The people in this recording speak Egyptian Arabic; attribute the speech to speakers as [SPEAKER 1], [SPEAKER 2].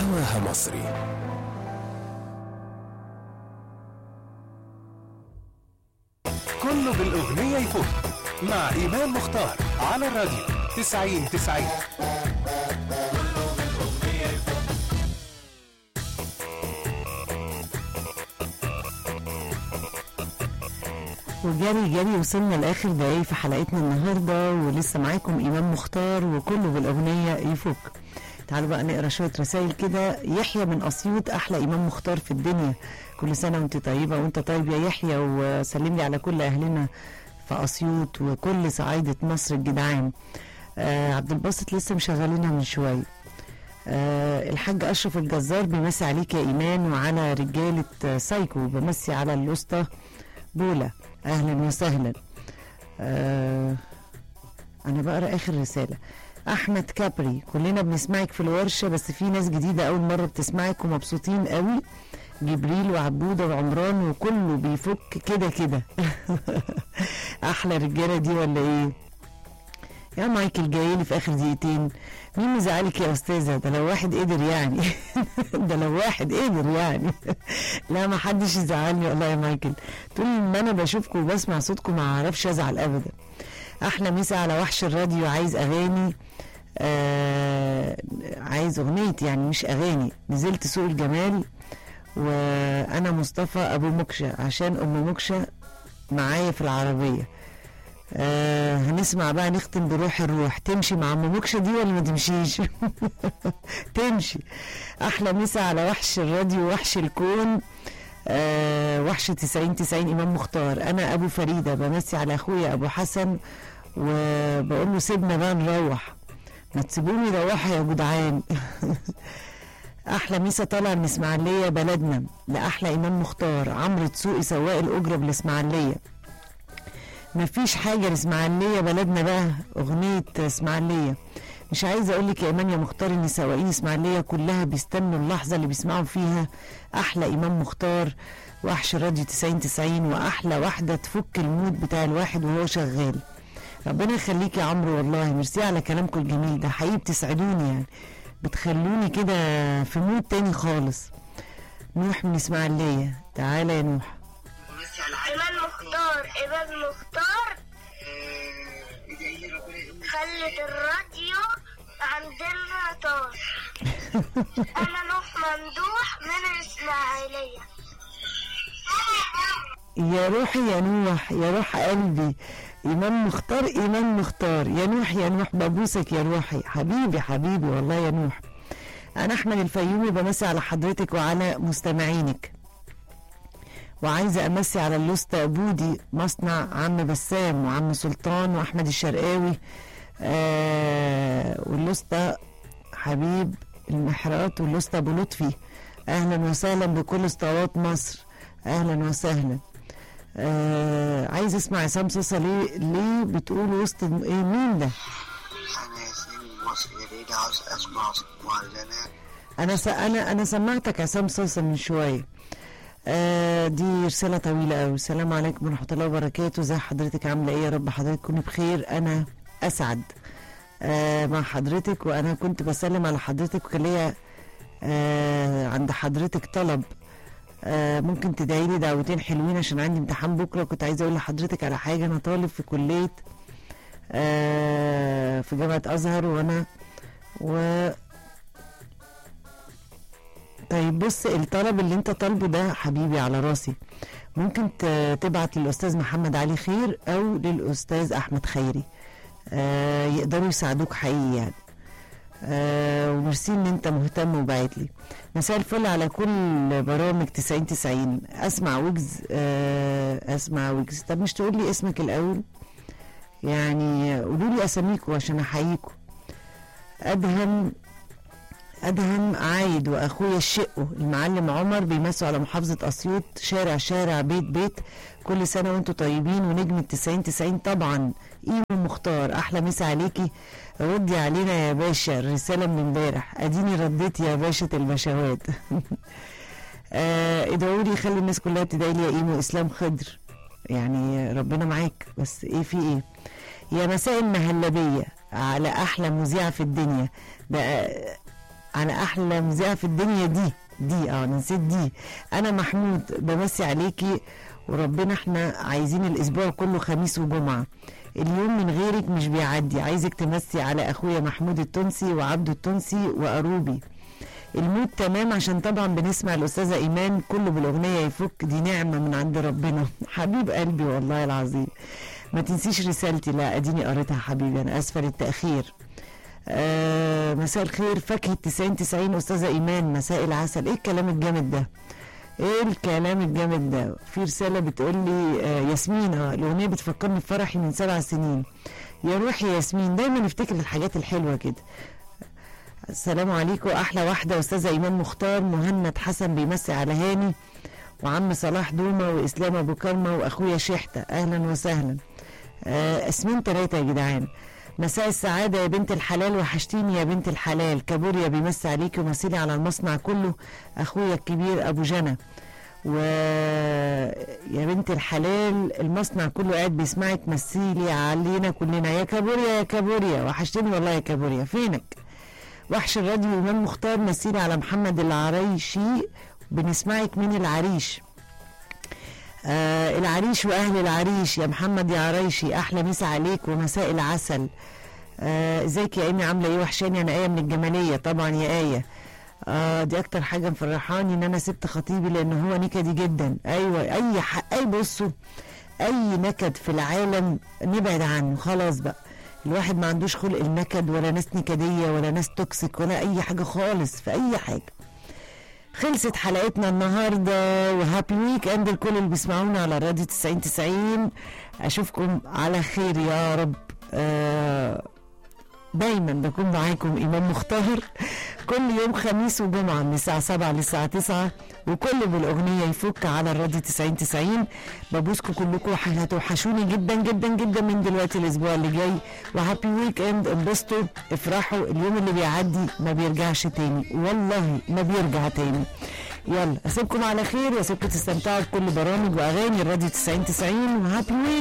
[SPEAKER 1] هواها مصري كله بالأغنية يفوت مع إيمان مختار على الراديو 90 90
[SPEAKER 2] وجري جري وصلنا لاخر دقايق في حلقتنا النهارده ولسه معاكم امام مختار وكله بالاغنيه يفك تعالوا بقى نقرا شويه رسائل كده يحيى من اسيوط احلى امام مختار في الدنيا كل سنه وانت طيبه وانت طيب يا يحيى وسلم لي على كل اهلنا في اسيوط وكل صعايده مصر الجدعان آه عبد الباسط لسه مشغلينها من شويه آه الحاج اشرف الجزار بيمسي عليك يا ايمان وعلى رجاله آه، سايكو بمسي على الاسطى بولا اهلا وسهلا آه انا بقرا اخر رساله احمد كابري كلنا بنسمعك في الورشه بس في ناس جديده اول مره بتسمعك ومبسوطين قوي جبريل وعبوده وعمران وكله بيفك كده كده احلى رجاله دي ولا ايه يا مايكل جايلي في اخر دقيقتين مين مزعلك يا استاذه ده لو واحد قدر يعني ده لو واحد قدر يعني لا ما حدش يزعلني والله يا مايكل طول ما انا بشوفكم وبسمع صوتكم ما اعرفش ازعل ابدا احلى مسا على وحش الراديو عايز اغاني آه عايز اغنيه يعني مش اغاني نزلت سوق الجمال وانا مصطفى ابو مكشه عشان ام مكشه معايا في العربيه آه هنسمع بقى نختم بروح الروح تمشي مع ام مكشه دي ولا ما تمشيش تمشي احلى مسا على وحش الراديو وحش الكون آه وحش 90 90 امام مختار انا ابو فريده بمسي على اخويا ابو حسن وبقول له سيبنا بقى نروح ما تسيبوني روحوا يا جدعان احلى ميسا طالع من اسماعيليه بلدنا لاحلى امام مختار عمرو تسوقي سواق الاجره بالاسماعيليه مفيش حاجه الاسماعيليه بلدنا بقى اغنيه اسماعيليه مش عايزه اقول لك يا ايمان يا مختار ان سواقين اسماعيليه كلها بيستنوا اللحظه اللي بيسمعوا فيها احلى امام مختار وحش راديو 90 90 واحلى واحده تفك المود بتاع الواحد وهو شغال ربنا يخليك يا عمرو والله ميرسي على كلامكم الجميل ده حقيقي بتسعدوني يعني بتخلوني كده في مود تاني خالص نوح من اسماعيليه تعالى يا نوح
[SPEAKER 3] إمام مختار إمام مختار خلت الراديو عندنا طار أنا نوح ممدوح من الإسماعيلية
[SPEAKER 2] يا روحي يا نوح يا روح قلبي إمام مختار إمام مختار يا نوح يا نوح ببوسك يا روحي حبيبي حبيبي والله يا نوح أنا أحمد الفيومي بمسي على حضرتك وعلى مستمعينك وعايزة أمسي على اللوسته بودي مصنع عم بسام وعم سلطان وأحمد الشرقاوي آه واللوسته حبيب المحرات واللوسته أبو لطفي أهلا وسهلا بكل اسطوات مصر أهلا وسهلا آه عايز اسمع عصام صوصه ليه ليه بتقول وسط ايه مين ده
[SPEAKER 4] أنا ياسين مصر جديد عاوز أسمع مهرجانات
[SPEAKER 2] انا س... انا انا سمعتك عصام صوصه من شويه آه دي رسالة طويلة أوي السلام عليكم ورحمة الله وبركاته ازي حضرتك عاملة ايه يا رب حضرتك تكوني بخير أنا أسعد آه مع حضرتك وأنا كنت بسلم على حضرتك وكان ليا آه عند حضرتك طلب آه ممكن تدعي لي دعوتين حلوين عشان عندي امتحان بكرة كنت عايزة أقول لحضرتك على حاجة أنا طالب في كلية آه في جامعة أزهر وأنا و طيب بص الطلب اللي انت طالبه ده حبيبي على راسي ممكن ت- تبعت للاستاذ محمد علي خير او للاستاذ احمد خيري آه يقدروا يساعدوك حقيقي يعني آه وميرسي ان انت مهتم وبعت لي مساء الفل على كل برامج 90 90 اسمع ويجز آه اسمع ويجز طب مش تقول لي اسمك الاول يعني قولوا لي اساميكم عشان احييكم ادهم ادهم عايد واخويا الشقو المعلم عمر بيمسوا على محافظه اسيوط شارع شارع بيت بيت كل سنه وانتم طيبين ونجم التسعين تسعين طبعا ايمو مختار احلى مسا عليكي ردي علينا يا باشا الرساله من امبارح اديني رديت يا باشا البشوات آه ادعوا لي خلي الناس كلها تدعي لي يا ايمو اسلام خضر يعني ربنا معاك بس ايه في ايه يا مساء المهلبيه على احلى مذيعه في الدنيا ده على احلى مذيعه في الدنيا دي دي اه أنا نسيت دي انا محمود بمسي عليكي وربنا احنا عايزين الاسبوع كله خميس وجمعه اليوم من غيرك مش بيعدي عايزك تمسي على اخويا محمود التونسي وعبده التونسي واروبي المود تمام عشان طبعا بنسمع الاستاذه ايمان كله بالاغنيه يفك دي نعمه من عند ربنا حبيب قلبي والله العظيم ما تنسيش رسالتي لا اديني قريتها حبيبي انا اسفه للتاخير آه مساء الخير فاكهه 90 90 استاذه ايمان مساء العسل ايه الكلام الجامد ده ايه الكلام الجامد ده في رساله بتقول لي آه ياسمين اه الاغنيه بتفكرني بفرحي من سبع سنين يا روحي يا ياسمين دايما نفتكر الحاجات الحلوه كده السلام عليكم احلى واحده استاذه ايمان مختار مهند حسن بيمسي على هاني وعم صلاح دومه واسلام ابو كرمه واخويا شحته اهلا وسهلا آه اسمين ثلاثه يا جدعان مساء السعادة يا بنت الحلال وحشتيني يا بنت الحلال كابوريا بيمسي عليكي ومسيلي على المصنع كله أخويا الكبير أبو جنى و يا بنت الحلال المصنع كله قاعد بيسمعك مسيلي علينا كلنا يا كابوريا يا كابوريا وحشتني والله يا كابوريا فينك وحش الراديو إمام مختار مسيلي على محمد العريشي بنسمعك من العريش آه العريش واهل العريش يا محمد يا عريشي احلى مسا عليك ومساء العسل آه، ازيك يا ايمي عامله ايه وحشاني انا ايه من الجماليه طبعا يا ايه آه دي اكتر حاجه مفرحاني ان انا سبت خطيبي لان هو نكدي جدا ايوه اي حق اي بصوا اي نكد في العالم نبعد عنه خلاص بقى الواحد ما عندوش خلق النكد ولا ناس نكديه ولا ناس توكسيك ولا اي حاجه خالص في اي حاجه خلصت حلقتنا النهارده وهابي ويك اند الكل اللي بيسمعونا على الراديو 90 90 اشوفكم على خير يا رب آه دايما بكون معاكم امام مختار كل يوم خميس وجمعه من الساعه 7 للساعه 9 وكل بالاغنيه يفك على الراديو 90 90 ببوسكم كلكم هتوحشوني جدا جدا جدا من دلوقتي الاسبوع اللي جاي وهابي ويك اند انبسطوا افرحوا اليوم اللي بيعدي ما بيرجعش تاني والله ما بيرجع تاني يلا اسيبكم على خير واسيبكم تستمتعوا بكل برامج واغاني الراديو 90 90 وهابي ويك